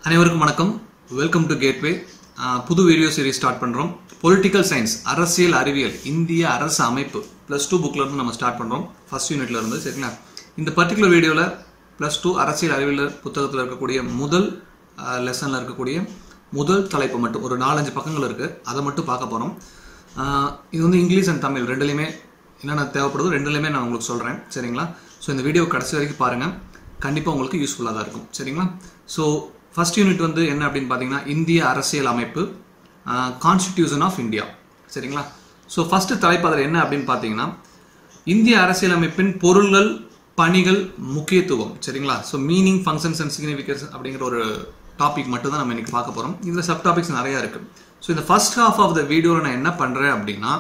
அனைவருக்கும் வணக்கம் welcome to Gateway புது வீடியோ சீரிஸ் ஸ்டார்ட் பண்ணுறோம் பொலிட்டிக்கல் சயின்ஸ் அரசியல் அறிவியல் இந்திய அரசு அமைப்பு ப்ளஸ் டூ புக்கில் இருந்து நம்ம ஸ்டார்ட் பண்ணுறோம் ஃபர்ஸ்ட் யூனிட்ல இருந்து சரிங்களா இந்த பர்டிகுலர் வீடியோவில் ப்ளஸ் டூ அரசியல் அறிவியல் புத்தகத்தில் இருக்கக்கூடிய முதல் லெசனில் இருக்கக்கூடிய முதல் தலைப்பு மட்டும் ஒரு நாலஞ்சு பக்கங்கள் இருக்குது அதை மட்டும் பார்க்க போகிறோம் இது வந்து இங்கிலீஷ் அண்ட் தமிழ் ரெண்டுலையுமே என்னென்ன தேவைப்படுதோ ரெண்டுலையுமே நான் உங்களுக்கு சொல்கிறேன் சரிங்களா ஸோ இந்த வீடியோ கடைசி வரைக்கும் பாருங்கள் கண்டிப்பாக உங்களுக்கு யூஸ்ஃபுல்லாக தான் இருக்கும் சரிங்களா ஸோ ஃபர்ஸ்ட் யூனிட் வந்து என்ன அப்படின்னு பார்த்தீங்கன்னா இந்திய அரசியல் அமைப்பு கான்ஸ்டிடியூஷன் ஆஃப் இந்தியா சரிங்களா ஸோ ஃபர்ஸ்ட் தலைப்பு அதில் என்ன அப்படின்னு பார்த்தீங்கன்னா இந்திய அரசியலமைப்பின் பொருள்கள் பணிகள் முக்கியத்துவம் சரிங்களா so meaning functions and significance அப்படிங்கிற ஒரு டாபிக் மட்டும் தான் நம்ம இன்னைக்கு பார்க்க போகிறோம் இதில் சப் டாபிக்ஸ் நிறையா இருக்குது ஸோ இந்த ஃபர்ஸ்ட் ஹாஃப் ஆஃப் த வீடியோவில் நான் என்ன பண்ணுறேன் அப்படின்னா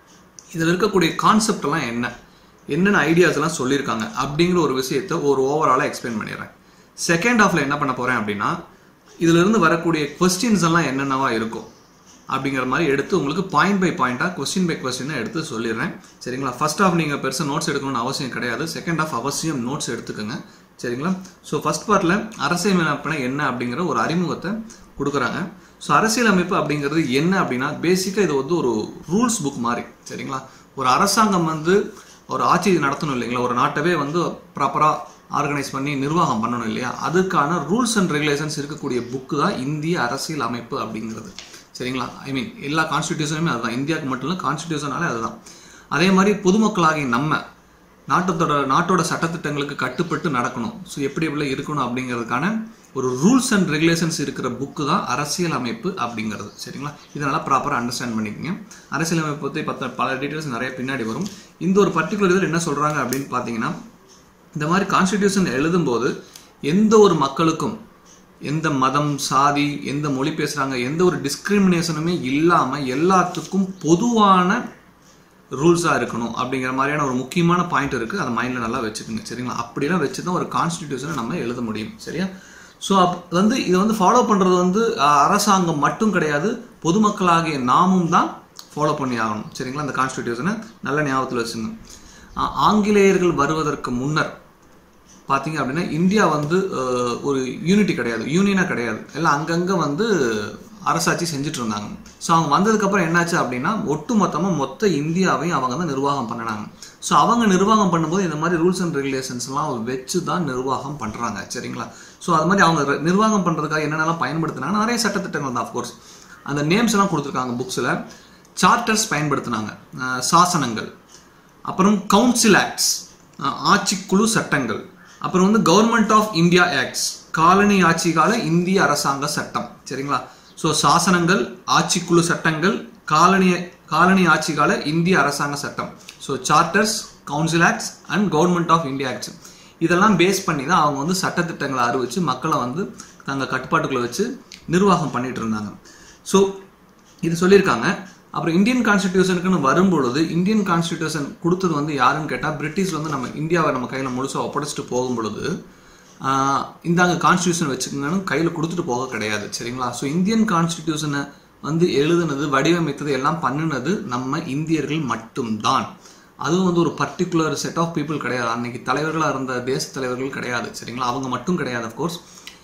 இதில் இருக்கக்கூடிய கான்செப்ட் எல்லாம் என்ன என்னென்ன ஐடியாஸ் எல்லாம் சொல்லியிருக்காங்க அப்படிங்கிற ஒரு விஷயத்த ஒரு ஓவராலாக எக்ஸ்பிளைன் பண்ணிடுறேன் செகண்ட் ஹாஃப்ல என்ன பண்ண போறேன் அப்படின்னா இதுல இருந்து வரக்கூடிய கொஸ்டின்ஸ் எல்லாம் என்னென்னவா இருக்கும் அப்படிங்கிற மாதிரி எடுத்து உங்களுக்கு பாயிண்ட் பை பாயிண்டாக கொஸ்டின் பை கொஸ்டினை எடுத்து சொல்லிடுறேன் சரிங்களா ஃபர்ஸ்ட் ஹாஃப் நீங்கள் பெருசாக நோட்ஸ் எடுக்கணும்னு அவசியம் கிடையாது செகண்ட் ஹாஃப் அவசியம் நோட்ஸ் எடுத்துக்கோங்க சரிங்களா ஸோ ஃபர்ஸ்ட் பார்ட்டில் அரசியலமைப்புனா என்ன அப்படிங்கிற ஒரு அறிமுகத்தை கொடுக்குறாங்க ஸோ அரசியலமைப்பு அப்படிங்கிறது என்ன அப்படின்னா பேசிக்காக இது வந்து ஒரு ரூல்ஸ் புக் மாதிரி சரிங்களா ஒரு அரசாங்கம் வந்து ஒரு ஆட்சி நடத்தணும் இல்லைங்களா ஒரு நாட்டவே வந்து ப்ராப்பராக ஆர்கனைஸ் பண்ணி நிர்வாகம் பண்ணணும் இல்லையா அதுக்கான ரூல்ஸ் அண்ட் ரெகுலேஷன்ஸ் இருக்கக்கூடிய புக்கு தான் இந்திய அரசியல் அமைப்பு அப்படிங்கிறது சரிங்களா ஐ மீன் எல்லா கான்ஸ்டிடியூஷனுமே அதுதான் இந்தியாவுக்கு மட்டும் இல்லை கான்ஸ்டிடியூஷனாலே அதுதான் அதே மாதிரி பொதுமக்களாகிய நம்ம நாட்டத்தோட நாட்டோட சட்டத்திட்டங்களுக்கு கட்டுப்பட்டு நடக்கணும் ஸோ எப்படி எப்படி இருக்கணும் அப்படிங்கிறதுக்கான ஒரு ரூல்ஸ் அண்ட் ரெகுலேஷன்ஸ் இருக்கிற புக்கு தான் அரசியல் அமைப்பு அப்படிங்கிறது சரிங்களா இதனால் ப்ராப்பராக அண்டர்ஸ்டாண்ட் பண்ணிக்கோங்க அரசியல் அமைப்பு பற்றி பத்த பல டீட்டெயில்ஸ் நிறைய பின்னாடி வரும் இந்த ஒரு பர்டிகுலர் இதில் என்ன சொல்கிறாங்க அப்படின்னு பார்த்தீங்கன்னா இந்த மாதிரி கான்ஸ்டிடியூஷன் எழுதும்போது எந்த ஒரு மக்களுக்கும் எந்த மதம் சாதி எந்த மொழி பேசுகிறாங்க எந்த ஒரு டிஸ்கிரிமினேஷனுமே இல்லாமல் எல்லாத்துக்கும் பொதுவான ரூல்ஸாக இருக்கணும் அப்படிங்கிற மாதிரியான ஒரு முக்கியமான பாயிண்ட் இருக்குது அதை மைண்டில் நல்லா வச்சுக்கோங்க சரிங்களா அப்படிலாம் வச்சு தான் ஒரு கான்ஸ்டிடியூஷனை நம்ம எழுத முடியும் சரியா ஸோ அப் வந்து இதை வந்து ஃபாலோ பண்ணுறது வந்து அரசாங்கம் மட்டும் கிடையாது பொதுமக்களாகிய நாமும் தான் ஃபாலோ பண்ணி ஆகணும் சரிங்களா அந்த கான்ஸ்டிடியூஷனை நல்ல ஞாபகத்தில் வச்சுங்க ஆங்கிலேயர்கள் வருவதற்கு முன்னர் பார்த்தீங்க அப்படின்னா இந்தியா வந்து ஒரு யூனிட்டி கிடையாது யூனியனாக கிடையாது எல்லாம் அங்கங்கே வந்து அரசாட்சி செஞ்சுட்டு இருந்தாங்க ஸோ அவங்க வந்ததுக்கப்புறம் என்னாச்சு அப்படின்னா ஒட்டு மொத்தமாக மொத்த இந்தியாவையும் அவங்க தான் நிர்வாகம் பண்ணினாங்க ஸோ அவங்க நிர்வாகம் பண்ணும்போது இந்த மாதிரி ரூல்ஸ் அண்ட் ரெகுலேஷன்ஸ்லாம் வச்சு தான் நிர்வாகம் பண்ணுறாங்க சரிங்களா ஸோ அது மாதிரி அவங்க நிர்வாகம் பண்ணுறதுக்காக என்னென்னலாம் பயன்படுத்தினாங்க நிறைய சட்டத்திட்டங்கள் தான் அஃப்கோர்ஸ் அந்த நேம்ஸ் எல்லாம் கொடுத்துருக்காங்க புக்ஸில் சார்ட்டர்ஸ் பயன்படுத்தினாங்க சாசனங்கள் அப்புறம் கவுன்சில் ஆக்ட்ஸ் ஆட்சிக்குழு சட்டங்கள் அப்புறம் வந்து government of India acts colony ஆட்சி கால இந்திய அரசாங்க சட்டம் சரிங்களா ஸோ சாசனங்கள் ஆட்சிக்குழு சட்டங்கள் காலனி காலனி ஆட்சி கால இந்திய அரசாங்க சட்டம் so charters council acts and government of India acts இதெல்லாம் பேஸ் பண்ணி தான் அவங்க வந்து சட்டத்திட்டங்களை அறிவிச்சு மக்களை வந்து தங்கள் கட்டுப்பாட்டுக்குள்ள வச்சு நிர்வாகம் பண்ணிட்டு இருந்தாங்க ஸோ இது சொல்லியிருக்காங்க அப்புறம் இந்தியன் கான்ஸ்டிடியூஷனுக்குன்னு வரும்பொழுது இந்தியன் கான்ஸ்டிடியூஷன் கொடுத்தது வந்து யாருன்னு கேட்டால் பிரிட்டிஷ் வந்து நம்ம இந்தியாவை நம்ம கையில் முழுசாக ஒப்படைச்சிட்டு போகும் பொழுது இந்தாங்க கான்ஸ்டியூஷன் வச்சுக்கோங்கன்னு கையில் கொடுத்துட்டு போக கிடையாது சரிங்களா ஸோ இந்தியன் கான்ஸ்டிடியூஷனை வந்து எழுதுனது வடிவமைத்தது எல்லாம் பண்ணினது நம்ம இந்தியர்கள் மட்டும்தான் அதுவும் வந்து ஒரு பர்டிகுலர் செட் ஆஃப் பீப்புள் கிடையாது அன்னைக்கு தலைவர்களாக இருந்த தேச தலைவர்கள் கிடையாது சரிங்களா அவங்க மட்டும் கிடையாது அஃப்கோர்ஸ்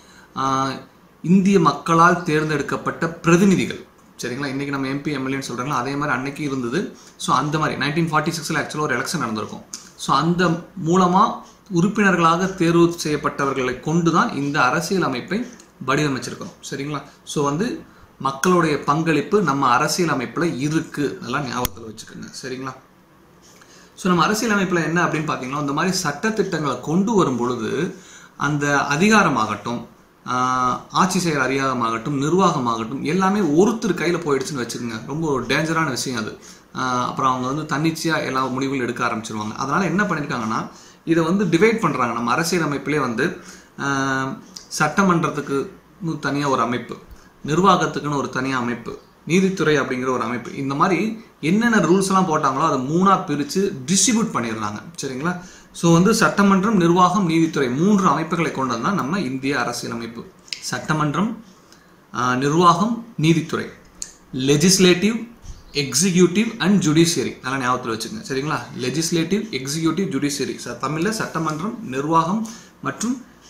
இந்திய மக்களால் தேர்ந்தெடுக்கப்பட்ட பிரதிநிதிகள் சரிங்களா இன்றைக்கி நம்ம எம்பி எம்எல்ஏன்னு சொல்கிறாங்களா அதே மாதிரி அன்னைக்கு இருந்தது ஸோ அந்த மாதிரி நைன்டீன் ஃபார்ட்டி சிக்ஸில் ஆக்சுவலாக ஒரு எலெக்ஷன் நடந்திருக்கும் ஸோ அந்த மூலமாக உறுப்பினர்களாக தேர்வு செய்யப்பட்டவர்களை கொண்டு தான் இந்த அரசியல் அமைப்பை வடிவமைச்சிருக்கோம் சரிங்களா ஸோ வந்து மக்களுடைய பங்களிப்பு நம்ம அரசியல் அமைப்பில் இருக்குது அதெல்லாம் ஞாபகத்தில் வச்சுக்கோங்க சரிங்களா ஸோ நம்ம அரசியல் அமைப்பில் என்ன அப்படின்னு பார்த்தீங்கன்னா இந்த மாதிரி சட்டத்திட்டங்களை கொண்டு வரும் பொழுது அந்த அதிகாரமாகட்டும் ஆட்சி செய்கிற அதிகாரமாகட்டும் நிர்வாகமாகட்டும் எல்லாமே ஒருத்தர் கையில் போயிடுச்சுன்னு வச்சுக்கோங்க ரொம்ப ஒரு டேஞ்சரான விஷயம் அது அப்புறம் அவங்க வந்து தன்னிச்சையாக எல்லா முடிவுகள் எடுக்க ஆரம்பிச்சிருவாங்க அதனால் என்ன பண்ணியிருக்காங்கன்னா இதை வந்து டிவைட் பண்ணுறாங்க நம்ம அரசியல் அமைப்பிலே வந்து சட்டமன்றத்துக்கு தனியாக ஒரு அமைப்பு நிர்வாகத்துக்குன்னு ஒரு தனியாக அமைப்பு நீதித்துறை அப்படிங்கிற ஒரு அமைப்பு இந்த மாதிரி என்னென்ன ரூல்ஸ் எல்லாம் போட்டாங்களோ அதை மூணாக பிரித்து டிஸ்ட்ரிபியூட் பண்ணிடுறாங்க சரிங்களா ஸோ வந்து சட்டமன்றம் நிர்வாகம் நீதித்துறை மூன்று அமைப்புகளை கொண்டது தான் நம்ம இந்திய அரசியலமைப்பு சட்டமன்றம் நிர்வாகம் நீதித்துறை லெஜிஸ்லேட்டிவ் எக்ஸிக்யூட்டிவ் அண்ட் ஜுடிஷியரி நல்லா ஞாபகத்தில் வச்சுக்கோங்க சரிங்களா லெஜிஸ்லேட்டிவ் எக்ஸிக்யூட்டிவ் ஜுடிஷியரி தமிழில் சட்டமன்றம் நிர்வாகம் மற்றும்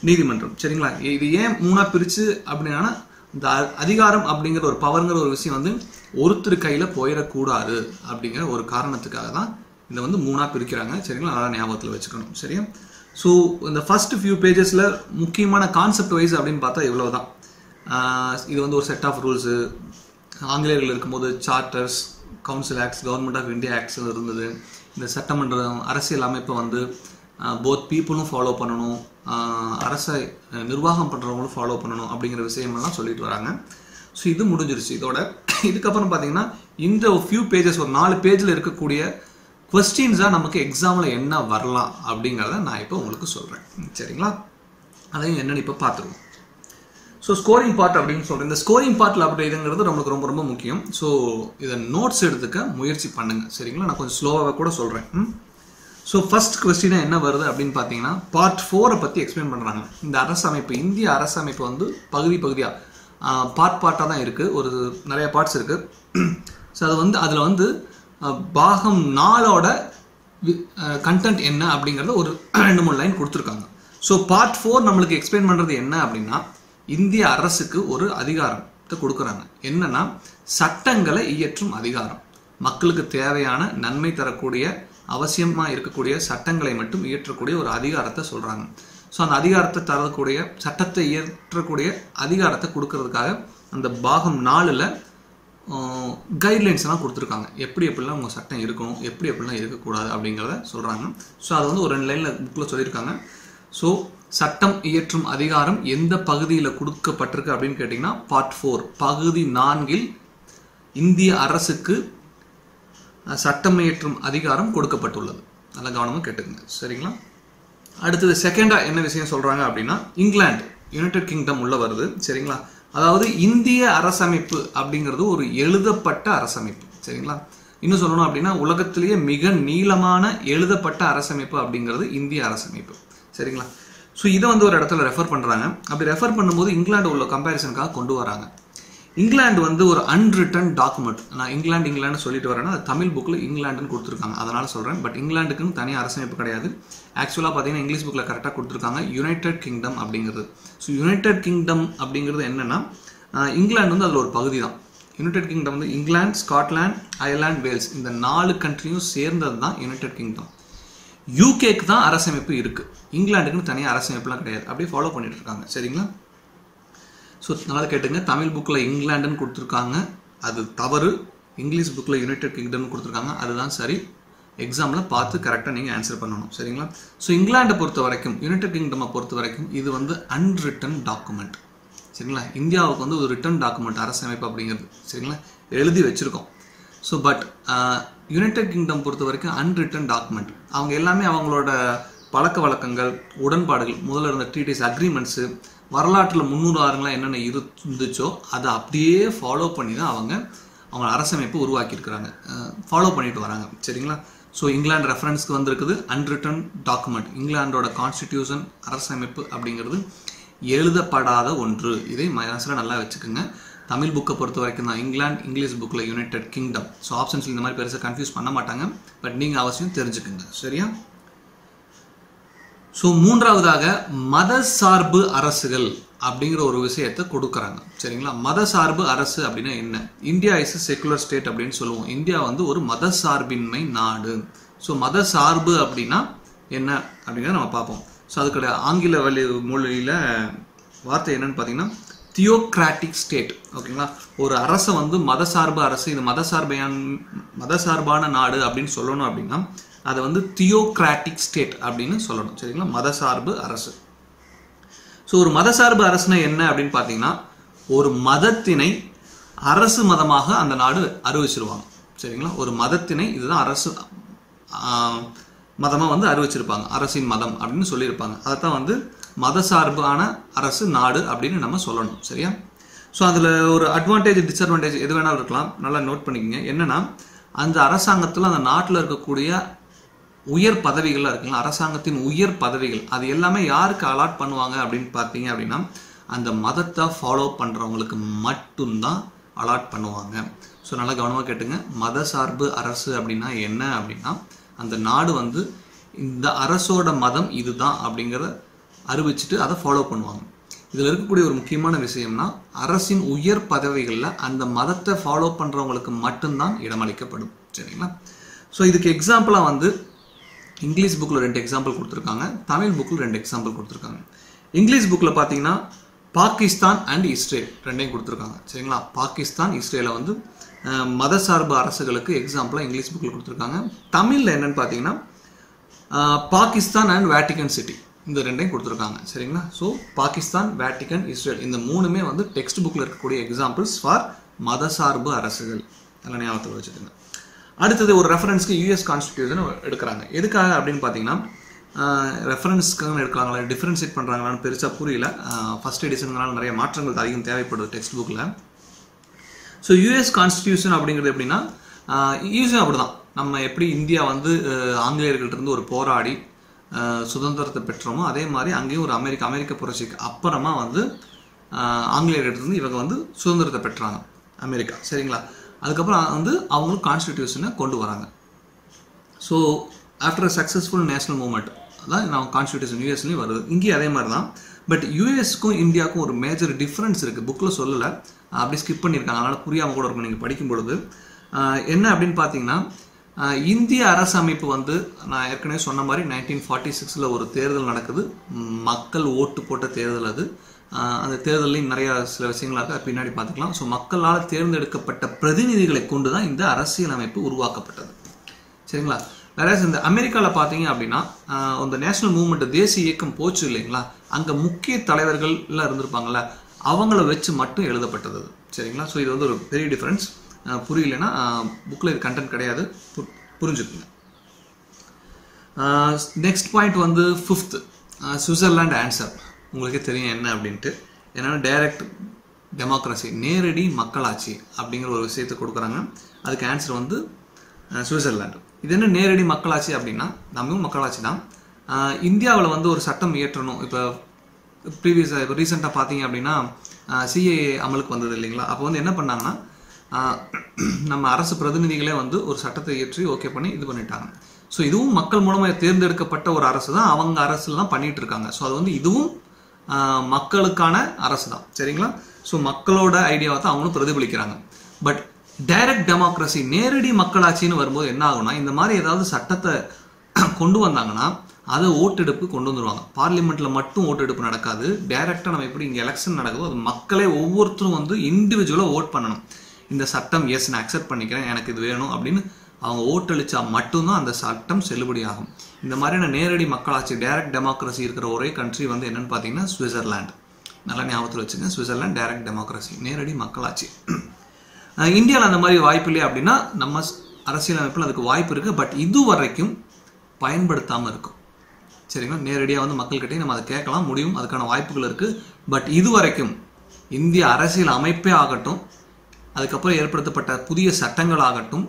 நீதிமன்றம் சரிங்களா இது ஏன் மூணா பிரிச்சு அப்படின்னா இந்த அ- அதிகாரம் அப்படிங்கிற ஒரு பவர்ங்கிற ஒரு விஷயம் வந்து ஒருத்தர் கையில போயிடக்கூடாது அப்படிங்கிற ஒரு காரணத்துக்காக தான் இதை வந்து மூணா பிரிக்கிறாங்க சரிங்களா நல்லா ஞாபகத்தில் வச்சுக்கணும் சரியா ஸோ இந்த ஃபர்ஸ்ட் ஃபியூ பேஜஸ்ல முக்கியமான கான்செப்ட் வைஸ் அப்படின்னு பார்த்தா இவ்வளவுதான் ஆஹ் இது வந்து ஒரு செட் ஆஃப் ரூல்ஸு ஆங்கிலேயர்கள் இருக்கும்போது charters council acts government of India acts இருந்தது இந்த சட்டமன்றம் அரசியல் அமைப்பை வந்து போத் பீப்புளும் ஃபாலோ பண்ணணும் ஆஹ் அரசை அஹ், நிர்வாகம் பண்ணுறவங்களும் ஃபாலோ பண்ணணும் அப்படிங்கிற விஷயமெல்லாம் சொல்லிட்டு வராங்க ஸோ இது முடிஞ்சிருச்சு இதோட இதுக்கப்புறம் பார்த்தீங்கன்னா இந்த ஃபியூ பேஜஸ் ஒரு நாலு பேஜில் இருக்கக்கூடிய கொஸ்டின்ஸாக நமக்கு எக்ஸாமில் என்ன வரலாம் அப்படிங்கிறத நான் இப்போ உங்களுக்கு சொல்கிறேன் சரிங்களா அதையும் என்னன்னு இப்போ பார்த்துருவோம் ஸோ ஸ்கோரிங் பார்ட் அப்படின்னு சொல்கிறேன் இந்த ஸ்கோரிங் பார்ட்டில் அப்படி இதுங்கிறது நம்மளுக்கு ரொம்ப ரொம்ப முக்கியம் ஸோ இதை நோட்ஸ் எடுத்துக்க முயற்சி பண்ணுங்க சரிங்களா நான் கொஞ்சம் ஸ்லோவாக கூட சொல்கிறேன் ஸோ ஃபர்ஸ்ட் கொஸ்டின் என்ன வருது அப்படின்னு பார்த்தீங்கன்னா பார்ட் ஃபோரை பற்றி எக்ஸ்பிளைன் பண்ணுறாங்க இந்த அரசமைப்பு இந்திய அரசமைப்பு வந்து பகுதி பகுதியாக பார்ட் பார்ட்டாக தான் இருக்குது ஒரு நிறைய பார்ட்ஸ் இருக்குது ஸோ அது வந்து அதில் வந்து ஆஹ், பாகம் நாலோட கண்டென்ட் என்ன அப்படிங்கறத ஒரு ரெண்டு மூணு லைன் கொடுத்துருக்காங்க ஸோ பார்ட் ஃபோர் நம்மளுக்கு எக்ஸ்பிளைன் பண்ணுறது என்ன அப்படின்னா இந்திய அரசுக்கு ஒரு அதிகாரத்தை கொடுக்குறாங்க என்னன்னா சட்டங்களை இயற்றும் அதிகாரம் மக்களுக்கு தேவையான நன்மை தரக்கூடிய அவசியமாக இருக்கக்கூடிய சட்டங்களை மட்டும் இயற்றக்கூடிய ஒரு அதிகாரத்தை சொல்கிறாங்க ஸோ அந்த அதிகாரத்தை தரக்கூடிய சட்டத்தை இயற்றக்கூடிய அதிகாரத்தை கொடுக்கறதுக்காக அந்த பாகம் நாலில் கைட்லைன்ஸ் எல்லாம் கொடுத்துருக்காங்க எப்படி எப்படிலாம் உங்கள் சட்டம் இருக்கணும் எப்படி எப்படிலாம் இருக்கக்கூடாது அப்படிங்கிறத சொல்கிறாங்க ஸோ அது வந்து ஒரு ரெண்டு லைனில் புக்கில் சொல்லியிருக்காங்க ஸோ சட்டம் இயற்றும் அதிகாரம் எந்த பகுதியில் கொடுக்கப்பட்டிருக்கு அப்படின்னு கேட்டிங்கன்னா பார்ட் ஃபோர் பகுதி நான்கில் இந்திய அரசுக்கு அஹ், சட்டம் இயற்றும் அதிகாரம் கொடுக்கப்பட்டுள்ளது நல்லா கவனமாக கேட்டுக்கங்க சரிங்களா அடுத்தது செகண்டா என்ன விஷயம் சொல்றாங்க அப்படின்னா இங்கிலாந்து யுனைடெட் கிங்டம் உள்ள வருது சரிங்களா அதாவது இந்திய அரசமைப்பு அப்படிங்கிறது ஒரு எழுதப்பட்ட அரசமைப்பு சரிங்களா இன்னும் சொல்லணும் அப்படின்னா உலகத்திலேயே மிக நீளமான எழுதப்பட்ட அரசமைப்பு அப்படிங்கிறது இந்திய அரசமைப்பு சரிங்களா ஸோ இதை வந்து ஒரு இடத்துல ரெஃபர் பண்றாங்க அப்படி ரெஃபர் பண்ணும்போது இங்கிலாந்து உள்ள கம்பேரிசனுக்காக கொண்டு வராங்க இங்கிலாந்து வந்து ஒரு அன்ரிட்டன் டாக்குமெண்ட் நான் இங்கிலாந்து இங்கிலாந்து சொல்லிட்டு வரேன்னா அது தமிழ் புக்கில் இங்கிலாந்துன்னு கொடுத்துருக்காங்க அதனால சொல்கிறேன் பட் இங்கிலாந்துக்குன்னு தனி அரசமைப்பு கிடையாது ஆக்சுவலாக பார்த்தீங்கன்னா இங்கிலீஷ் புக்கில் கரெக்டாக கொடுத்துருக்காங்க யுனைடெட் கிங்டம் அப்படிங்கிறது ஸோ யுனைடெட் கிங்டம் அப்படிங்கிறது என்னன்னா ஆஹ், இங்கிலாந்து வந்து அதில் ஒரு பகுதி தான் யுனைடெட் கிங்டம் வந்து இங்கிலாந்து ஸ்காட்லாந்து அயர்லாந்து வேல்ஸ் இந்த நாலு கண்ட்ரியும் சேர்ந்தது தான் யுனைடெட் கிங்டம் யூகேக்கு தான் அரசமைப்பு இருக்கு இங்கிலாந்துக்குன்னு தனியாக அரசமைப்புலாம் கிடையாது அப்படியே ஃபாலோ பண்ணிட்டு இருக்காங்க சரிங்களா ஸோ நல்லா கேட்டுங்க தமிழ் புக்கில் இங்கிலாண்டுன்னு கொடுத்துருக்காங்க அது தவறு இங்கிலீஷ் புக்கில் யுனைடெட் கிங்டம்னு கொடுத்துருக்காங்க அதுதான் சரி எக்ஸாமில் பார்த்து கரெக்டாக நீங்கள் ஆன்சர் பண்ணணும் சரிங்களா ஸோ இங்கிலாண்டை பொறுத்த வரைக்கும் யுனைடெட் கிங்டமை பொறுத்த வரைக்கும் இது வந்து அன்ரிட்டன் டாக்குமெண்ட் சரிங்களா இந்தியாவுக்கு வந்து ஒரு ரிட்டன் டாக்குமெண்ட் அரசமைப்பு அப்படிங்கிறது சரிங்களா எழுதி வச்சிருக்கோம் ஸோ பட் யுனைடெட் கிங்டம் பொறுத்த வரைக்கும் அன்ரிட்டன் டாக்குமெண்ட் அவங்க எல்லாமே அவங்களோட பழக்க வழக்கங்கள் உடன்பாடுகள் முதல்ல இருந்த ட்ரீட்டிஸ் அக்ரிமெண்ட்ஸு வரலாற்றில் முன்னூறு ஆறுங்களாம் என்னென்ன இருந்துச்சோ அதை அப்படியே ஃபாலோ பண்ணி தான் அவங்க அவங்க அரசமைப்பு உருவாக்கியிருக்கிறாங்க ஃபாலோ பண்ணிட்டு வராங்க சரிங்களா ஸோ இங்கிலாந்து ரெஃபரன்ஸ்க்கு வந்திருக்குது அன்ரிட்டன் டாக்குமெண்ட் இங்கிலாண்டோட கான்ஸ்டிடியூஷன் அரசமைப்பு அப்படிங்கிறது எழுதப்படாத ஒன்று இதை மனசில் நல்லா வச்சுக்கோங்க தமிழ் புக்கை பொறுத்த வரைக்கும் தான் இங்கிலாந்து இங்கிலீஷ் புக்கில் யுனைடெட் கிங்டம் ஸோ ஆப்ஷன்ஸ் இந்த மாதிரி பெருசாக கன்ஃபியூஸ் பண்ண மாட்டாங்க பட் நீங்கள் அவசியம் தெரிஞ்சுக்குங்க சரியா ஸோ மூன்றாவதாக மத சார்பு அரசுகள் அப்படிங்கிற ஒரு விஷயத்தை கொடுக்குறாங்க சரிங்களா மத சார்பு அரசு அப்படின்னா என்ன இந்தியா இஸ் செக்குலர் ஸ்டேட் அப்படின்னு சொல்லுவோம் இந்தியா வந்து ஒரு மத சார்பின்மை நாடு ஸோ மத சார்பு அப்படின்னா என்ன அப்படிங்கிறத நம்ம பார்ப்போம் ஸோ அதுக்கோட ஆங்கில வழி மொழியில் வார்த்தை என்னன்னு பார்த்தீங்கன்னா தியோக்ராட்டிக் ஸ்டேட் ஓகேங்களா ஒரு அரசை வந்து மதசார்பு அரசு இது மதசார்பையான் மதசார்பான நாடு அப்படின்னு சொல்லணும் அப்படின்னா அதை வந்து தியோக்ராட்டிக் ஸ்டேட் அப்படின்னு சொல்லணும் சரிங்களா மதசார்பு அரசு ஸோ ஒரு மதசார்பு அரசுனா என்ன அப்படின்னு பார்த்தீங்கன்னா ஒரு மதத்தினை அரசு மதமாக அந்த நாடு அறிவிச்சிருவாங்க சரிங்களா ஒரு மதத்தினை இதுதான் அரசு மதமாக வந்து அறிவிச்சிருப்பாங்க அரசின் மதம் அப்படின்னு சொல்லியிருப்பாங்க அதைத்தான் வந்து மதசார்பான அரசு நாடு அப்படின்னு நம்ம சொல்லணும் சரியா ஸோ அதில் ஒரு அட்வான்டேஜ் டிஸ்அட்வான்டேஜ் எது வேணாலும் இருக்கலாம் நல்லா நோட் பண்ணிக்கோங்க என்னன்னா அந்த அரசாங்கத்தில் அந்த நாட்டில் இருக்கக்கூடிய உயர் பதவிகள்லாம் இருக்குங்களா அரசாங்கத்தின் உயர் பதவிகள் அது எல்லாமே யாருக்கு அலாட் பண்ணுவாங்க அப்படின்னு பார்த்தீங்க அப்படின்னா அந்த மதத்தை ஃபாலோ பண்ணுறவங்களுக்கு மட்டும்தான் அலாட் பண்ணுவாங்க ஸோ நல்லா கவனமாக கேட்டுங்க மத சார்பு அரசு அப்படின்னா என்ன அப்படின்னா அந்த நாடு வந்து இந்த அரசோட மதம் இதுதான் அப்படிங்கிற அறிவிச்சிட்டு அதை ஃபாலோ பண்ணுவாங்க இதில் இருக்கக்கூடிய ஒரு முக்கியமான விஷயம்னா அரசின் உயர் பதவிகளில் அந்த மதத்தை ஃபாலோ பண்ணுறவங்களுக்கு மட்டும்தான் இடமளிக்கப்படும் சரிங்களா ஸோ இதுக்கு எக்ஸாம்பிளாக வந்து இங்கிலீஷ் புக்கில் ரெண்டு எக்ஸாம்பிள் கொடுத்துருக்காங்க தமிழ் புக்கில் ரெண்டு எக்ஸாம்பிள் கொடுத்துருக்காங்க இங்கிலீஷ் புக்கில் பார்த்தீங்கன்னா பாகிஸ்தான் அண்ட் இஸ்ரேல் ரெண்டையும் கொடுத்துருக்காங்க சரிங்களா பாகிஸ்தான் இஸ்ரேலை வந்து அஹ், மதசார்பு அரசுகளுக்கு எக்ஸாம்பிளாக இங்கிலீஷ் புக்கில் கொடுத்துருக்காங்க தமிழில் என்னன்னு பார்த்தீங்கன்னா அஹ், பாகிஸ்தான் அண்ட் வேட்டிகன் சிட்டி இந்த ரெண்டையும் கொடுத்துருக்காங்க சரிங்களா ஸோ பாகிஸ்தான் வேட்டிகன் இஸ்ரேல் இந்த மூணுமே வந்து டெக்ஸ்ட் புக்கில் இருக்கக்கூடிய எக்ஸாம்பிள்ஸ் ஃபார் மதசார்பு அரசுகள் நல்லா ஞாபகத்தில் வச்சுக்கோங்க அடுத்தது ஒரு ரெஃபரன்ஸ்க்கு யூஎஸ் கான்ஸ்டிடியூஷன் எடுக்கிறாங்க எதுக்காக அப்படின்னு பார்த்தீங்கன்னா ரெஃபரன்ஸ்க்காக எடுக்கிறாங்களா டிஃப்ரென்ஷியேட் பண்ணுறாங்களான்னு பெருசாக புரியல ஃபர்ஸ்ட் எடிஷனுங்கனால நிறைய மாற்றங்கள் அதிகம் தேவைப்படுது டெக்ஸ்ட் புக்கில் ஸோ யூஎஸ் கான்ஸ்டியூஷன் அப்படிங்கிறது எப்படின்னா யூஎஸும் அப்படிதான் நம்ம எப்படி இந்தியா வந்து அஹ், ஆங்கிலேயர்கள்ட்ட இருந்து ஒரு போராடி அஹ், சுதந்திரத்தை பெற்றோமோ அதே மாதிரி அங்கேயும் ஒரு அமெரிக்க அமெரிக்க புரட்சிக்கு அப்புறமா வந்து அஹ், ஆங்கிலேயர்கிட்ட இருந்து இவங்க வந்து சுதந்திரத்தை பெற்றாங்க அமெரிக்கா சரிங்களா அதுக்கப்புறம் வந்து அவங்களும் கான்ஸ்டிடியூஷனை கொண்டு வராங்க so after successful national movement அதான் நம்ம கான்ஸ்டியூஷன் யூஎஸ்லேயும் வருது இங்கேயும் அதே மாதிரி தான் பட் யூஎஸ்க்கும் இந்தியாவுக்கும் ஒரு மேஜர் டிஃப்ரென்ஸ் இருக்குது புக்கில் சொல்லலை அப்படி ஸ்கிப் பண்ணியிருக்காங்க அதனால் புரியாமல் கூட இருக்கும் நீங்கள் படிக்கும் பொழுது ஆஹ் என்ன அப்படின்னு பார்த்தீங்கன்னா ஆஹ் இந்திய அரசமைப்பு வந்து நான் ஏற்கனவே சொன்ன மாதிரி நைன்டீன் ஃபார்ட்டி சிக்ஸில் ஒரு தேர்தல் நடக்குது ம், மக்கள் ஓட்டு போட்ட தேர்தல் அது ஆஹ் அந்த தேர்தலையும் நிறைய சில விஷயங்கள் இருக்கு அது பின்னாடி பார்த்துக்கலாம் ஸோ மக்களால் தேர்ந்தெடுக்கப்பட்ட பிரதிநிதிகளை கொண்டு தான் இந்த அரசியலமைப்பு உருவாக்கப்பட்டது சரிங்களா வேற இந்த அமெரிக்காவில் பார்த்தீங்க அப்படின்னா ஆஹ் இந்த நேஷனல் மூவ்மெண்ட் தேசிய இயக்கம் போச்சு இல்லைங்களா அங்கே முக்கிய தலைவர்கள் எல்லாம் இருந்திருப்பாங்கல்ல அவங்கள வச்சு மட்டும் எழுதப்பட்டது அது. சரிங்களா ஸோ இது வந்து ஒரு பெரிய டிஃப்ரென்ஸ் புரியலன்னா புக்கில் இது கண்டென்ட் கிடையாது பு- புரிஞ்சுக்குங்க நெக்ஸ்ட் பாயிண்ட் வந்து ஃபிஃப்த் சுவிட்சர்லாண்ட் ஆன்சர் உங்களுக்கே தெரியும் என்ன அப்படின்ட்டு என்னன்னா டைரக்ட் டெமோக்ரஸி நேரடி மக்களாட்சி அப்படிங்கிற ஒரு விஷயத்தை கொடுக்குறாங்க அதுக்கு ஆன்சர் வந்து அஹ், சுவிட்சர்லாந்து இது என்ன நேரடி மக்களாட்சி அப்படின்னா நம்மளும் மக்களாட்சி தான் இந்தியாவில் வந்து ஒரு சட்டம் இயற்றணும் இப்போ ப்ரீவியஸ் இப்போ ரீசெண்டாக பார்த்தீங்க அப்படின்னா சிஏஏ அமலுக்கு வந்தது இல்லைங்களா அப்போ வந்து என்ன பண்ணாங்கன்னா ஆஹ், நம்ம அரசு பிரதிநிதிகளே வந்து ஒரு சட்டத்தை இயற்றி ஓகே பண்ணி இது பண்ணிட்டாங்க ஸோ இதுவும் மக்கள் மூலமாக தேர்ந்தெடுக்கப்பட்ட ஒரு அரசு தான் அவங்க அரசுலாம் பண்ணிட்டு இருக்காங்க ஸோ அது வந்து இதுவும் ஆஹ், மக்களுக்கான அரசு தான் சரிங்களா ஸோ மக்களோட ஐடியாவை தான் அவங்களும் பிரதிபலிக்கிறாங்க பட் டைரக்ட் டெமோக்ரஸி நேரடி மக்களாட்சின்னு வரும்போது என்ன ஆகும்னா இந்த மாதிரி ஏதாவது சட்டத்தை கொண்டு வந்தாங்கன்னா அதை ஓட்டெடுப்பு கொண்டு வந்துருவாங்க பார்லிமெண்ட்ல மட்டும் ஓட்டெடுப்பு நடக்காது டைரக்டா நம்ம எப்படி இங்க எலெக்ஷன் நடக்குதோ அது மக்களே ஒவ்வொருத்தரும் வந்து இண்டிவிஜுவலா ஓட் பண்ணணும் இந்த சட்டம் எஸ் நான் அக்செப்ட் பண்ணிக்கிறேன் எனக்கு இது வேணும் அப்படின்னு அவங்க ஓட்டளிச்சா மட்டும்தான் அந்த சட்டம் செல்லுபடி ஆகும் இந்த மாதிரியான நேரடி மக்களாட்சி டைரக்ட் டெமோக்ரஸி இருக்கிற ஒரே கண்ட்ரி வந்து என்னன்னு பார்த்தீங்கன்னா சுவிட்சர்லாந்து நல்லா ஞாபகத்தில் வச்சுங்க சுவிட்சர்லாந்து டைரக்ட் டெமோக்ரஸி நேரடி மக்களாட்சி இந்தியாவில் அந்த மாதிரி வாய்ப்பு இல்லையா அப்படின்னா நம்ம ஸ்- அரசியலமைப்பில் அதுக்கு வாய்ப்பு இருக்கு பட் இது வரைக்கும் பயன்படுத்தாமல் இருக்கும் சரிங்களா நேரடியாக வந்து மக்கள்கிட்டயும் நம்ம அதை கேட்கலாம் முடியும் அதுக்கான வாய்ப்புகள் இருக்கு பட் இது வரைக்கும் இந்திய அரசியல் அமைப்பே ஆகட்டும் அதுக்கப்புறம் ஏற்படுத்தப்பட்ட புதிய சட்டங்கள் ஆகட்டும்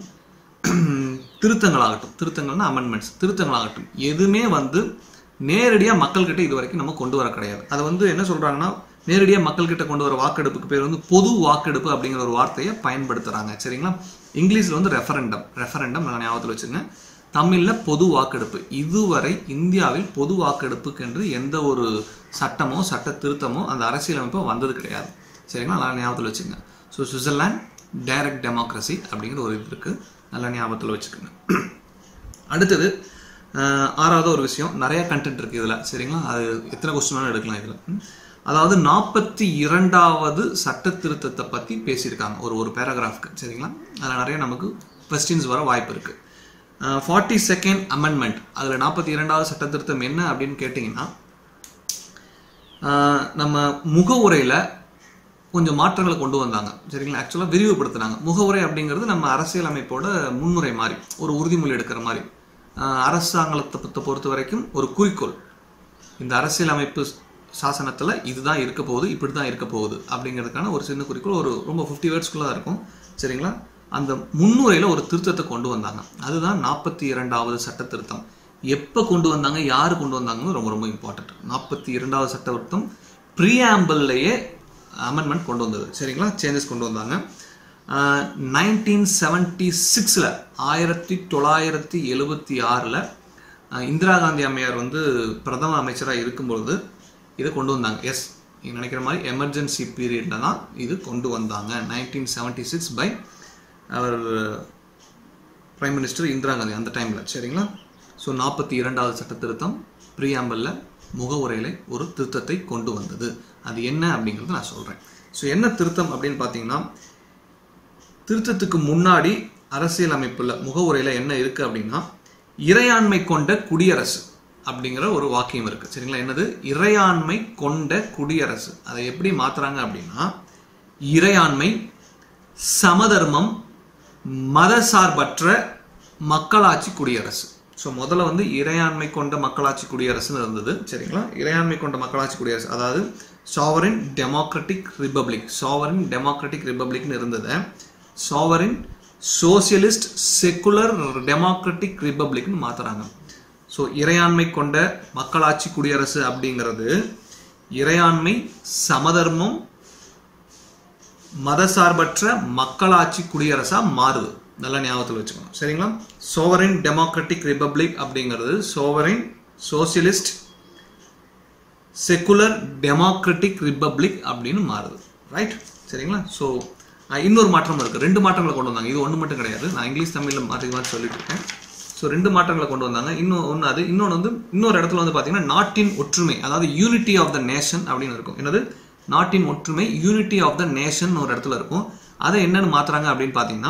திருத்தங்களாகட்டும் திருத்தங்கள்னா அமெண்ட்மெண்ட்ஸ் திருத்தங்களாகட்டும் எதுவுமே வந்து நேரடியாக மக்கள்கிட்ட இது வரைக்கும் நம்ம கொண்டு வர கிடையாது அதை வந்து என்ன சொல்றாங்கன்னா நேரடியாக மக்கள்கிட்ட கொண்டு வர வாக்கெடுப்புக்கு பேர் வந்து பொது வாக்கெடுப்பு அப்படிங்கிற ஒரு வார்த்தையை பயன்படுத்துறாங்க சரிங்களா இங்கிலீஷ்ல வந்து ரெஃபரண்டம் ரெஃபரண்டம் நான் ஞாபகத்தில் வச்சுங்க தமிழ்ல பொது வாக்கெடுப்பு இதுவரை இந்தியாவில் பொது வாக்கெடுப்புக்கு என்று எந்த ஒரு சட்டமோ சட்ட திருத்தமோ அந்த அரசியலமைப்போ வந்தது கிடையாது சரிங்களா நல்லா ஞாபகத்தில் வச்சுங்க ஸோ சுவிட்சர்லாந்து டைரக்ட் டெமோக்ரஸி அப்படிங்கிற ஒரு இது இருக்கு நல்லா ஞாபகத்தில் வச்சுக்கோங்க அடுத்தது அஹ், ஆறாவது ஒரு விஷயம் நிறைய கண்டென்ட் இருக்கு இதுல சரிங்களா அது எத்தனை கொஸ்டின் வேணாலும் எடுக்கலாம் இதுல ம். அதாவது நாற்பத்தி இரண்டாவது சட்ட திருத்தத்தை பத்தி பேசியிருக்காங்க ஒரு ஒரு பேராகிராஃப்க்கு சரிங்களா அதில் நிறைய நமக்கு கொஸ்டின்ஸ் வர வாய்ப்பு இருக்கு ஃபார்ட்டி செகண்ட் அமெண்ட்மெண்ட் அதில் நாற்பத்தி இரண்டாவது சட்ட திருத்தம் என்ன அப்படின்னு கேட்டிங்கன்னா ஆஹ் நம்ம முகவுரையில் கொஞ்சம் மாற்றங்களை கொண்டு வந்தாங்க சரிங்களா ஆக்சுவலாக விரிவுபடுத்தினாங்க முகவுரை அப்படிங்கிறது நம்ம அரசியலமைப்போட முன்னுரை மாதிரி ஒரு உறுதிமொழி எடுக்கிற மாதிரி ஆஹ் அரசாங்கத்தை பொறுத்த பொறுத்த வரைக்கும் ஒரு குறிக்கோள் இந்த அரசியலமைப்பு சாசனத்தில் இதுதான் இருக்க போகுது இப்படி தான் இருக்க போகுது அப்படிங்கிறதுக்கான ஒரு சின்ன குறிக்கோள் ஒரு ரொம்ப ஃபிஃப்டி வேர்ட்ஸ்குள்ளே தான் இருக்கும் சரிங்களா அந்த முன்னுரையில் ஒரு திருத்தத்தை கொண்டு வந்தாங்க அதுதான் நாற்பத்தி இரண்டாவது சட்ட திருத்தம் எப்போ கொண்டு வந்தாங்க யார் கொண்டு வந்தாங்கன்னு ரொம்ப ரொம்ப இம்பார்ட்டன்ட் நாற்பத்தி இரண்டாவது சட்ட திருத்தம் ப்ரீஆம்பிள்லேயே அமெண்ட்மெண்ட் கொண்டு வந்தது சரிங்களா சேஞ்சஸ் கொண்டு வந்தாங்க நைன்டீன் செவன்டி சிக்ஸில் ஆயிரத்தி தொள்ளாயிரத்தி எழுபத்தி ஆறில் இந்திரா காந்தி அம்மையார் வந்து பிரதம அமைச்சராக இருக்கும்பொழுது இதை கொண்டு வந்தாங்க எஸ் நீங்கள் நினைக்கிற மாதிரி எமர்ஜென்சி பீரியடில் தான் இது கொண்டு வந்தாங்க நைன்டீன் செவன்ட்டி சிக்ஸ் பை அவர் பிரைம் மினிஸ்டர் இந்திரா காந்தி அந்த டைமில் சரிங்களா ஸோ நாற்பத்தி இரண்டாவது சட்ட திருத்தம் ப்ரீஆம்பலில் முகவுரையில் ஒரு திருத்தத்தை கொண்டு வந்தது அது என்ன அப்படிங்கிறத நான் சொல்கிறேன் ஸோ என்ன திருத்தம் அப்படின்னு பார்த்தீங்கன்னா திருத்தத்துக்கு முன்னாடி அரசியல் அமைப்புல முகவுரையில் என்ன இருக்கு அப்படின்னா இறையாண்மை கொண்ட குடியரசு அப்படிங்கிற ஒரு வாக்கியம் இருக்கு சரிங்களா என்னது இறையாண்மை கொண்ட குடியரசு அதை எப்படி மாத்துறாங்க அப்படின்னா இறையாண்மை சமதர்மம் மதசார்பற்ற மக்களாட்சி குடியரசு ஸோ முதல்ல வந்து இறையாண்மை கொண்ட மக்களாட்சி குடியரசுன்னு இருந்தது சரிங்களா இறையாண்மை கொண்ட மக்களாட்சி குடியரசு அதாவது sovereign democratic republic sovereign democratic ரிப்பப்ளிக்னு இருந்ததை சாவரின் சோசியலிஸ்ட் செக்குலர் டெமோக்ராட்டிக் ரிப்பப்ளிக்னு மாத்துறாங்க ஸோ இறையாண்மை கொண்ட மக்களாட்சி குடியரசு அப்படிங்கிறது இறையாண்மை சமதர்மம் மதசார்பற்ற மக்களாட்சி குடியரசா மாறுது நல்லா ஞாபகத்தில் வச்சுக்கணும் சரிங்களா சோவரின் டெமோக்ராட்டிக் ரிப்பப்ளிக் அப்படிங்கிறது sovereign socialist secular democratic republic அப்படின்னு மாறுது ரைட் சரிங்களா ஸோ இன்னொரு மாற்றம் இருக்கு ரெண்டு மாற்றங்களை கொண்டு வந்தாங்க இது ஒன்று மட்டும் கிடையாது நான் இங்கிலீஷ் தமிழில் மாற்றி மாற்றி சொல்லிட்டு இருக்கேன் ஸோ ரெண்டு மாற்றங்களை கொண்டு வந்தாங்க இன்னும் ஒன்று அது இன்னொன்று வந்து இன்னொரு இடத்துல வந்து பார்த்தீங்கன்னா நாட்டின் ஒற்றுமை அதாவது யூனிட்டி ஆஃப் த நேஷன் அப்படின்னு இருக்கும் என்னது நாட்டின் ஒற்றுமை யூனிட்டி ஆஃப் த நேஷன் ஒரு இடத்துல இருக்கும் அதை என்னன்னு மாத்துறாங்க அப்படின்னு பார்த்தீங்கன்னா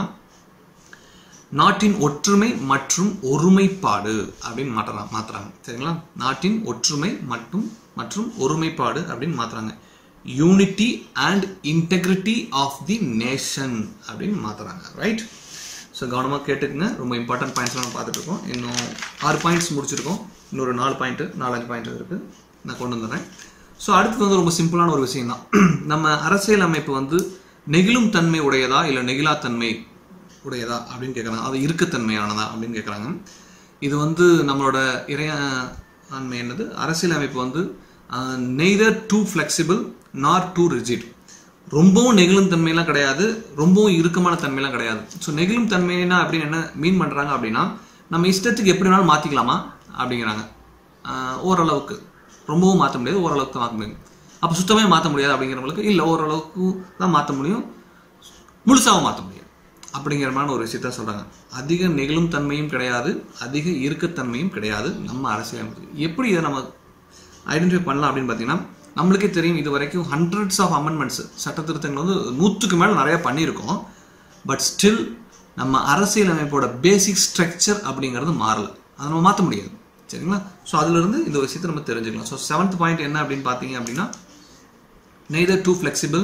நாட்டின் ஒற்றுமை மற்றும் ஒருமைப்பாடு அப்படின்னு மாற்றலாம் மாத்துறாங்க சரிங்களா நாட்டின் ஒற்றுமை மற்றும் மற்றும் ஒருமைப்பாடு அப்படின்னு மாத்துறாங்க unity and integrity of the nation அப்படின்னு மாத்துறாங்க ரைட் ஸோ கவனமாக கேட்டுக்குங்க ரொம்ப இம்பார்ட்டன்ட் பாயிண்ட்ஸ் நம்ம பார்த்துட்டு இருக்கோம் இன்னும் ஆறு பாயிண்ட்ஸ் முடிச்சிருக்கோம் இன்னொரு நாலு பாயிண்ட்டு நாலஞ்சு பாயிண்ட் இருக்குது நான் கொண்டு வந்துடுறேன் ஸோ அடுத்து வந்து ரொம்ப சிம்பிளான ஒரு விஷயம் தான் நம்ம அரசியல் அமைப்பு வந்து நெகிழும் தன்மை உடையதா இல்லை நெகிழாத்தன்மை உடையதா அப்படின்னு கேட்குறாங்க அது இருக்கத்தன்மையானதா அப்படின்னு கேட்குறாங்க இது வந்து நம்மளோட இறைய ஆண்மை என்னது அரசியல் அமைப்பு வந்து neither too flexible nor too rigid ரொம்பவும் நெகிழும் தன்மையெல்லாம் கிடையாது ரொம்பவும் இறுக்கமான தன்மையெல்லாம் கிடையாது ஸோ நெகிழும் தன்மைனா அப்படின்னு என்ன மீன் பண்ணுறாங்க அப்படின்னா நம்ம இஷ்டத்துக்கு எப்படி வேணாலும் மாற்றிக்கலாமா அப்படிங்கிறாங்க ஆஹ் ஓரளவுக்கு ரொம்பவும் மாற்ற முடியாது ஓரளவுக்கு மாற்ற முடியும் அப்போ சுத்தமே மாற்ற முடியாது அப்படிங்கிறவங்களுக்கு இல்லை ஓரளவுக்கு தான் மாற்ற முடியும் முழுசாகவும் மாற்ற முடியாது அப்படிங்கிற மாதிரி ஒரு விஷயத்த சொல்கிறாங்க அதிக நெகிழும் தன்மையும் கிடையாது அதிக இறுக்கத்தன்மையும் கிடையாது நம்ம அரசியலமைப்பு எப்படி இதை நம்ம ஐடென்டிஃபை பண்ணலாம் அப்படின்னு பார்த்தீங்கன்னா நம்மளுக்கே தெரியும் இது வரைக்கும் ஹண்ட்ரட்ஸ் ஆஃப் அமெண்ட்மெண்ட்ஸ் சட்ட திருத்தங்கள் வந்து நூற்றுக்கு மேலே நிறைய பண்ணியிருக்கோம் பட் ஸ்டில் நம்ம அரசியலமைப்போட பேசிக் ஸ்ட்ரக்சர் அப்படிங்கிறது மாறல அதை நம்ம மாற்ற முடியாது சரிங்களா ஸோ அதுலேருந்து இந்த விஷயத்தை நம்ம தெரிஞ்சுக்கலாம் ஸோ செவன்த் பாயிண்ட் என்ன அப்படின்னு பார்த்தீங்க அப்படின்னா neither too flexible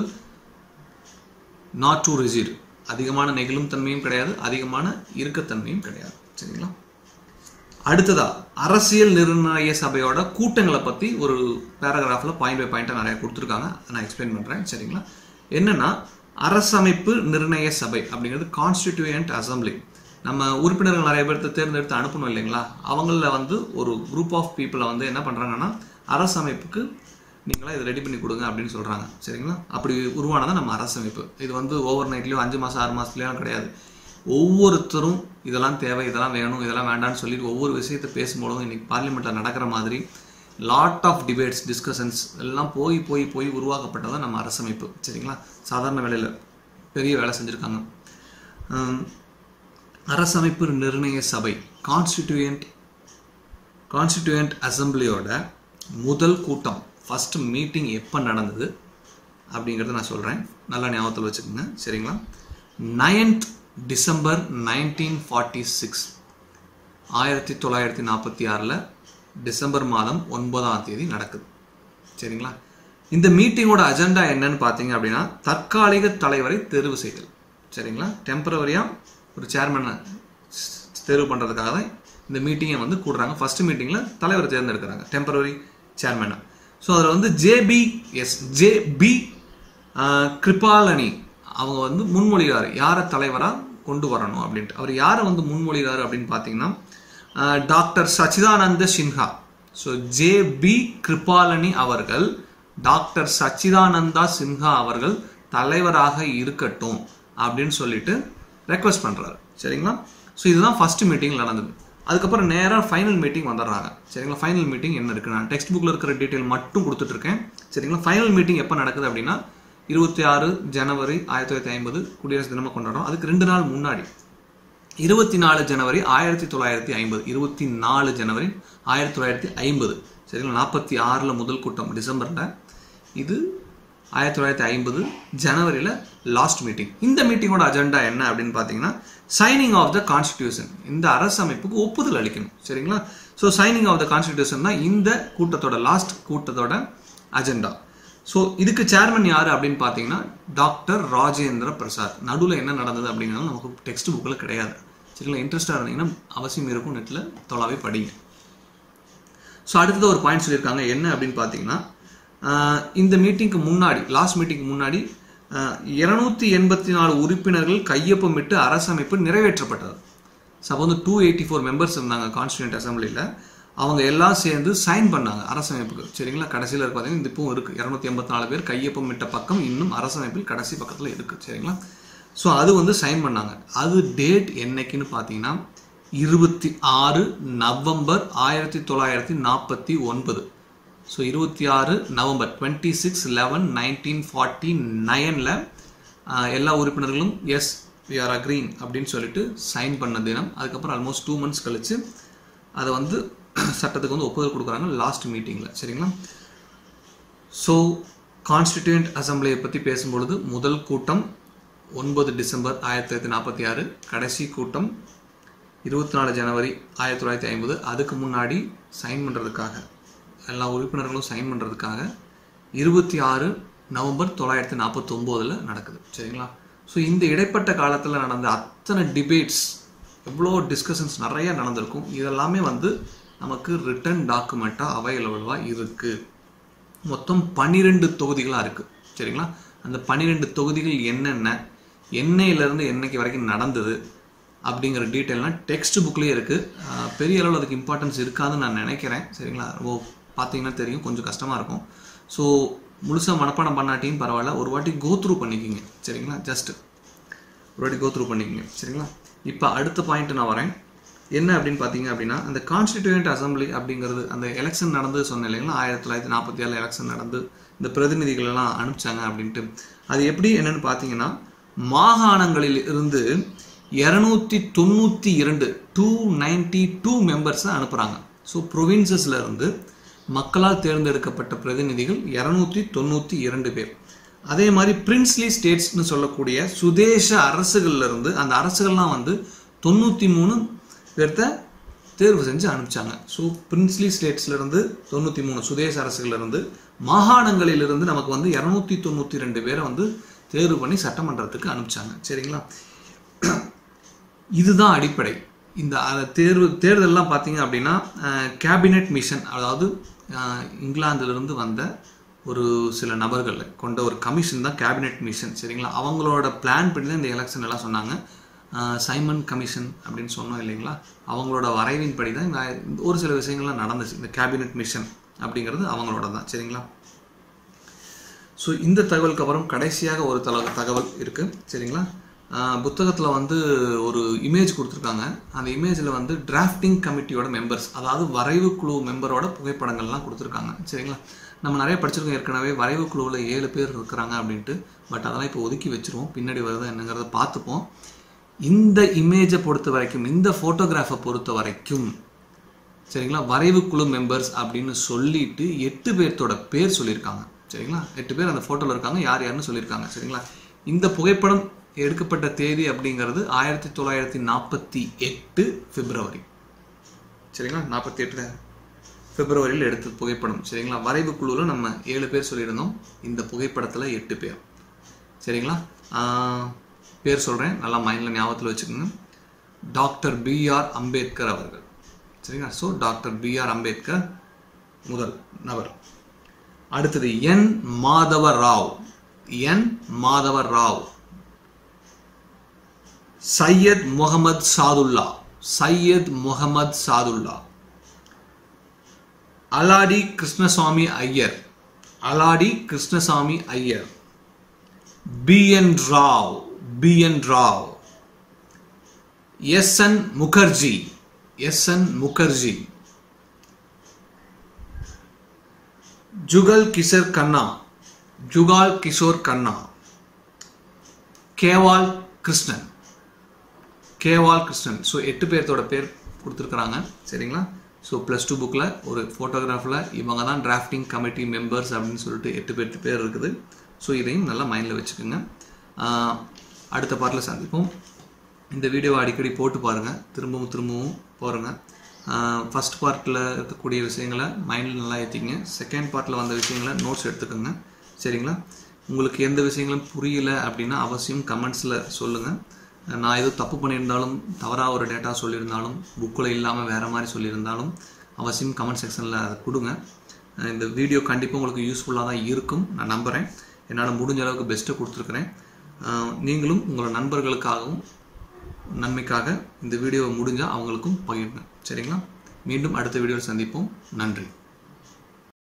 not too rigid அதிகமான நெகிழும் தன்மையும் கிடையாது அதிகமான இறுக்கத்தன்மையும் கிடையாது சரிங்களா அடுத்ததா அரசியல் நிர்ணய சபையோட கூட்டங்களை பத்தி ஒரு பேராகிராஃப்ல பாயிண்ட் பை பாயிண்டா நிறைய கொடுத்துருக்காங்க நான் எக்ஸ்பிளைன் பண்றேன் சரிங்களா என்னன்னா அரசமைப்பு நிர்ணய சபை அப்படிங்கிறது கான்ஸ்டிடியூயன்ட் அசம்பிளி நம்ம உறுப்பினர்கள் நிறைய பேர்த்த தேர்ந்தெடுத்து அனுப்பணும் இல்லைங்களா அவங்கள வந்து ஒரு குரூப் ஆஃப் பீப்புளை வந்து என்ன பண்றாங்கன்னா அரசமைப்புக்கு நீங்களா இதை ரெடி பண்ணி கொடுங்க அப்படின்னு சொல்றாங்க சரிங்களா அப்படி உருவானதான் நம்ம அரசமைப்பு இது வந்து ஓவர் நைட்லயோ அஞ்சு மாசம் ஆறு மாசத்துலயும் கிடையாது ஒவ்வொருத்தரும் இதெல்லாம் தேவை இதெல்லாம் வேணும் இதெல்லாம் வேண்டாம்னு சொல்லிட்டு ஒவ்வொரு விஷயத்தை பேசும்போதும் இன்னைக்கு பார்லிமெண்ட்ல நடக்கிற மாதிரி லாட் ஆஃப் டிபேட்ஸ் டிஸ்கஷன்ஸ் எல்லாம் போய் போய் போய் உருவாக்கப்பட்டதான் நம்ம அரசமைப்பு சரிங்களா சாதாரண வேலையில் பெரிய வேலை செஞ்சுருக்காங்க ஹம், அரசமைப்பு நிர்ணய சபை கான்ஸ்டிடியூயன்ட் கான்ஸ்டிடியூயன்ட் அசம்பிளியோட முதல் கூட்டம் ஃபர்ஸ்ட் மீட்டிங் எப்போ நடந்தது அப்படிங்கிறத நான் சொல்கிறேன் நல்லா ஞாபகத்தில் வச்சுக்கோங்க சரிங்களா ninth December nineteen forty six ஆயிரத்தி தொள்ளாயிரத்தி நாற்பத்தி ஆறில் டிசம்பர் மாதம் ஒன்பதாம் தேதி நடக்குது சரிங்களா இந்த மீட்டிங்கோட அஜெண்டா என்னன்னு பார்த்தீங்க அப்படின்னா தற்காலிக தலைவரை தேர்வு செய்தல் சரிங்களா டெம்பரவரியாக ஒரு சேர்மனை தேர்வு பண்ணுறதுக்காக தான் இந்த மீட்டிங்கை வந்து கூடுறாங்க ஃபர்ஸ்ட் மீட்டிங்கில் தலைவரை தேர்ந்தெடுக்கிறாங்க டெம்பரவரி சேர்மனை ஸோ அதில் வந்து ஜேபி எஸ் ஜேபி கிருபாலனி அவங்க வந்து முன்மொழிகிறார் யாரை தலைவராக கொண்டு வரணும் அப்படின்ட்டு அவர் யாரை வந்து முன்மொழிகிறார் அப்படின்னு பார்த்தீங்கன்னா ஆஹ் doctor Sachchidananda Sinha so J B Kripalani அவர்கள் டாக்டர் சச்சிதானந்தா சின்ஹா அவர்கள் தலைவராக இருக்கட்டும் அப்படின்னு சொல்லிட்டு ரெக்வஸ்ட் பண்றாரு சரிங்களா ஸோ இதுதான் ஃபர்ஸ்ட் மீட்டிங் நடந்தது அதுக்கப்புறம் நேராக ஃபைனல் மீட்டிங் வந்துடுறாங்க சரிங்களா ஃபைனல் மீட்டிங் என்ன இருக்கு நான் டெக்ஸ்ட் புக்கில் இருக்கிற டீட்டெயில் மட்டும் கொடுத்துட்டு இருக்கேன் சரிங்களா ஃபைனல் மீட்டிங் எப்போ நடக்குது அப்படின்னா இருபத்தி ஆறு ஜனவரி ஆயிரத்தி தொள்ளாயிரத்தி ஐம்பது குடியரசு தினமாக கொண்டாடுறோம் அதுக்கு ரெண்டு நாள் முன்னாடி இருபத்தி நாலு ஜனவரி ஆயிரத்தி தொள்ளாயிரத்தி ஐம்பது இருபத்தி நாலு ஜனவரி ஆயிரத்தி தொள்ளாயிரத்தி ஐம்பது சரிங்களா நாற்பத்தி ஆறில் முதல் கூட்டம் டிசம்பரில் இது ஆயிரத்தி தொள்ளாயிரத்தி ஐம்பது ஜனவரியில் லாஸ்ட் மீட்டிங் இந்த மீட்டிங்கோட அஜெண்டா என்ன அப்படின்னு பார்த்தீங்கன்னா சைனிங் ஆஃப் த கான்ஸ்டிடியூஷன் இந்த அரசமைப்புக்கு ஒப்புதல் அளிக்கணும் சரிங்களா so signing of the constitution தான் இந்த கூட்டத்தோட லாஸ்ட் கூட்டத்தோட அஜெண்டா ஸோ இதுக்கு சேர்மன் யார் அப்படின்னு பார்த்தீங்கன்னா டாக்டர் ராஜேந்திர பிரசாத் நடுவில் என்ன நடந்தது அப்படிங்கிறது நமக்கு டெக்ஸ்ட் புக்கில் கிடையாது சரிங்களா இன்ட்ரெஸ்டாக இருந்தீங்கன்னா அவசியம் இருக்கும் நெட்டில் தொலாவே படிங்க ஸோ அடுத்தது ஒரு பாயிண்ட் சொல்லியிருக்காங்க என்ன அப்படின்னு பார்த்தீங்கன்னா ஆஹ் இந்த மீட்டிங்க்கு முன்னாடி லாஸ்ட் மீட்டிங்க்கு முன்னாடி இருநூத்தி எண்பத்தி நாலு உறுப்பினர்கள் கையொப்பமிட்டு அரசமைப்பு நிறைவேற்றப்பட்டது ஸோ அப்போ வந்து டூ எயிட்டி ஃபோர் மெம்பர்ஸ் இருந்தாங்க கான்ஸ்டியூண்ட் அசம்பிளியில் அவங்க எல்லாம் சேர்ந்து சைன் பண்ணாங்க அரசமைப்புக்கு சரிங்களா கடைசியில் பார்த்தீங்கன்னா இந்த இப்பவும் இருக்குது இரநூத்தி எண்பத்தி நாலு பேர் கையொப்பமிட்ட பக்கம் இன்னும் அரசமைப்பில் கடைசி பக்கத்தில் இருக்குது சரிங்களா ஸோ அது வந்து சைன் பண்ணாங்க அது டேட் என்னைக்குன்னு பார்த்தீங்கன்னா இருபத்தி ஆறு நவம்பர் ஆயிரத்தி தொள்ளாயிரத்தி நாற்பத்தி ஒன்பது ஸோ இருபத்தி ஆறு November twenty six eleven nineteen forty நைனில் எல்லா உறுப்பினர்களும் எஸ் வி ஆர் அக்ரீன் அப்படின்னு சொல்லிட்டு சைன் பண்ண தினம் அதுக்கப்புறம் ஆல்மோஸ்ட் டூ மந்த்ஸ் கழிச்சு அதை வந்து சட்டத்துக்கு வந்து ஒப்புதல் கொடுக்குறாங்க லாஸ்ட் மீட்டிங்கில் சரிங்களா ஸோ கான்ஸ்டிடியூண்ட் அசம்பிளியை பற்றி பேசும்பொழுது முதல் கூட்டம் ஒன்பது டிசம்பர் ஆயிரத்தி தொள்ளாயிரத்தி நாற்பத்தி ஆறு கடைசி கூட்டம் இருபத்தி நாலு ஜனவரி ஆயிரத்தி தொள்ளாயிரத்தி ஐம்பது அதுக்கு முன்னாடி சைன் பண்ணுறதுக்காக எல்லா உறுப்பினர்களும் சைன் பண்ணுறதுக்காக இருபத்தி ஆறு நவம்பர் தொள்ளாயிரத்தி நாற்பத்தொம்போதில் நடக்குது சரிங்களா ஸோ இந்த இடைப்பட்ட காலத்தில் நடந்த அத்தனை டிபேட்ஸ் எவ்வளோ டிஸ்கஷன்ஸ் நிறைய நடந்திருக்கும் இதெல்லாமே வந்து நமக்கு ரிட்டன் டாக்குமெண்ட்டாக அவைலபிளாக இருக்குது மொத்தம் பன்னிரெண்டு தொகுதிகளாக இருக்குது சரிங்களா அந்த பன்னிரெண்டு தொகுதிகள் என்னென்ன என்னையிலேருந்து என்னைக்கு வரைக்கும் நடந்தது அப்படிங்கிற டீட்டெயிலாம் டெக்ஸ்ட் புக்லேயே இருக்குது பெரிய அளவில் அதுக்கு இம்பார்ட்டன்ஸ் இருக்காதுன்னு நான் நினைக்கிறேன் சரிங்களா ரொம்ப பார்த்தீங்கன்னா தெரியும் கொஞ்சம் கஷ்டமாக இருக்கும் ஸோ முழுசாக மனப்பாடம் பண்ணாட்டியும் பரவாயில்ல ஒரு வாட்டி கோ த்ரூ பண்ணிக்கிங்க சரிங்களா ஜஸ்ட் ஒரு வாட்டி கோ த்ரூ பண்ணிக்கிங்க சரிங்களா இப்போ அடுத்த பாயிண்ட் நான் வரேன் என்ன அப்படின்னு பார்த்தீங்க அப்படின்னா அந்த கான்ஸ்டிடியூண்ட் அசம்பிளி அப்படிங்கிறது அந்த எலெக்ஷன் நடந்து சொன்னேன் இல்லைங்களா ஆயிரத்தி தொள்ளாயிரத்தி நாற்பத்தி ஏழு எலெக்ஷன் நடந்து இந்த பிரதிநிதிகள் எல்லாம் அனுப்பிச்சாங்க அப்படின்ட்டு அது எப்படி என்னன்னு பார்த்தீங்கன்னா மாகாணங்களில் இருந்து இரநூத்தி தொண்ணூற்றி இரண்டு டூ நைன்டி டூ மெம்பர்ஸை அனுப்புகிறாங்க ஸோ ப்ரொவின்சஸில் இருந்து மக்களால் தேர்ந்தெடுக்கப்பட்ட பிரதிநிதிகள் இரநூத்தி தொண்ணூற்றி இரண்டு பேர் அதே மாதிரி பிரின்ஸ்லி ஸ்டேட்ஸ்னு சொல்லக்கூடிய சுதேச அரசுகள்ல இருந்து அந்த அரசுகள்லாம் வந்து தொண்ணூற்றி மூணு பேர்த்த தேர்வு செஞ்சு அனுப்பிச்சாங்க ஸோ பிரின்ஸ்லி ஸ்டேட்ஸ்ல இருந்து தொண்ணூற்றி மூணு சுதேச அரசுகள்ல இருந்து மாகாணங்களிலிருந்து நமக்கு வந்து இரநூத்தி தொண்ணூற்றி ரெண்டு பேரை வந்து தேர்வு பண்ணி சட்டமன்றத்துக்கு அனுப்பிச்சாங்க சரிங்களா இதுதான் அடிப்படை இந்த அஹ், தேர்வு தேர்தல்லாம் பார்த்தீங்க அப்படின்னா கேபினெட் மிஷன் அதாவது அஹ், இங்கிலாந்திலிருந்து வந்த ஒரு சில நபர்கள் கொண்ட ஒரு கமிஷன் தான் கேபினெட் மிஷன் சரிங்களா அவங்களோட பிளான் பண்ணி தான் இந்த எலெக்ஷன் எல்லாம் சொன்னாங்க அஹ், சைமன் கமிஷன் அப்படின்னு சொன்னோம் இல்லைங்களா அவங்களோட வரைவின் படி தான் இந்த இந்த ஒரு சில விஷயங்கள்லாம் நடந்துச்சு இந்த கேபினெட் மிஷன் அப்படிங்கிறது அவங்களோட தான் சரிங்களா ஸோ இந்த தகவலுக்கு அப்புறம் கடைசியாக ஒரு தல தகவல் இருக்குது சரிங்களா புத்தகத்தில் வந்து ஒரு இமேஜ் கொடுத்துருக்காங்க அந்த இமேஜில் வந்து டிராஃப்டிங் கமிட்டியோட மெம்பர்ஸ் அதாவது வரைவு குழு மெம்பரோட புகைப்படங்கள்லாம் கொடுத்துருக்காங்க சரிங்களா நம்ம நிறைய படிச்சிருக்கோம் ஏற்கனவே வரைவு குழுவில் ஏழு பேர் இருக்கிறாங்க அப்படின்ட்டு பட் அதெல்லாம் இப்போ ஒதுக்கி வச்சிருவோம் பின்னாடி வருதா என்னங்கிறத பார்த்துப்போம் இந்த இமேஜை பொறுத்த வரைக்கும் இந்த ஃபோட்டோகிராஃபை பொறுத்த வரைக்கும் சரிங்களா வரைவு குழு மெம்பர்ஸ் அப்படின்னு சொல்லிட்டு எட்டு பேர்த்தோட பேர் சொல்லியிருக்காங்க சரிங்களா எட்டு பேர் அந்த ஃபோட்டோவில் இருக்காங்க யார் யாருன்னு சொல்லியிருக்காங்க சரிங்களா இந்த புகைப்படம் எடுக்கப்பட்ட தேதி அப்படிங்கிறது ஆயிரத்தி தொள்ளாயிரத்தி நாற்பத்தி எட்டு பிப்ரவரி சரிங்களா நாற்பத்தி எட்டு பிப்ரவரியில் எடுத்த புகைப்படம் சரிங்களா வரைவு குழுவில் நம்ம ஏழு பேர் சொல்லியிருந்தோம் இந்த புகைப்படத்தில் எட்டு பேர் சரிங்களா ஆஹ், பேர் சொல்கிறேன் நல்லா மைண்டில் ஞாபகத்தில் வச்சுக்கோங்க டாக்டர் பிஆர் அம்பேத்கர் அவர்கள் சரிங்களா ஸோ டாக்டர் பிஆர் அம்பேத்கர் முதல் நபர் அடுத்தது N Madhava Rao N Madhava Rao Syed Muhammad Saadulla Syed Muhammad Saadulla Alladi Krishnaswamy Iyer Alladi Krishnaswamy Iyer B N Rao B N Rao S N Mukherjee S N Mukherjee Jugal Kishore Khanna Jugal Kishore Khanna Kewal Krishnan Kewal Krishnan so எட்டு பேர்த்தோட பேர் கொடுத்துருக்குறாங்க சரிங்களா ஸோ ப்ளஸ் டூ புக்கில் ஒரு ஃபோட்டோகிராஃபில் இவங்க தான் டிராஃப்டிங் கமிட்டி மெம்பர்ஸ் அப்படின்னு சொல்லிட்டு எட்டு பேர் பேர் இருக்குது ஸோ இதையும் நல்லா மைண்டில் வச்சுக்கோங்க ஆஹ் அடுத்த பாட்டில் சந்திப்போம் இந்த வீடியோவை அடிக்கடி போட்டு பாருங்கள் திரும்பவும் திரும்பவும் பாருங்கள் ஃபஸ்ட் பார்ட்டில் இருக்கக்கூடிய விஷயங்களை மைண்டில் நல்லா ஏற்றிங்க செகண்ட் பார்ட்டில் வந்த விஷயங்களை நோட்ஸ் எடுத்துக்கோங்க சரிங்களா உங்களுக்கு எந்த விஷயங்களும் புரியல அப்படின்னா அவசியம் கமெண்ட்ஸில் சொல்லுங்கள் நான் ஏதோ தப்பு பண்ணியிருந்தாலும் தவறாக ஒரு டேட்டா சொல்லியிருந்தாலும் புக்கில் இல்லாமல் வேறு மாதிரி சொல்லியிருந்தாலும் அவசியம் கமெண்ட் செக்ஷனில் அதை கொடுங்க அஹ் இந்த வீடியோ கண்டிப்பாக உங்களுக்கு யூஸ்ஃபுல்லாக தான் இருக்கும் நான் நம்புகிறேன் என்னால் முடிஞ்ச அளவுக்கு பெஸ்ட்டு கொடுத்துருக்குறேன் அஹ் நீங்களும் உங்களோட நண்பர்களுக்காகவும் நன்மைக்காக இந்த வீடியோவை முடிஞ்சால் அவங்களுக்கும் பகிருங்க சரிங்களா மீண்டும் அடுத்த வீடியோவில் சந்திப்போம் நன்றி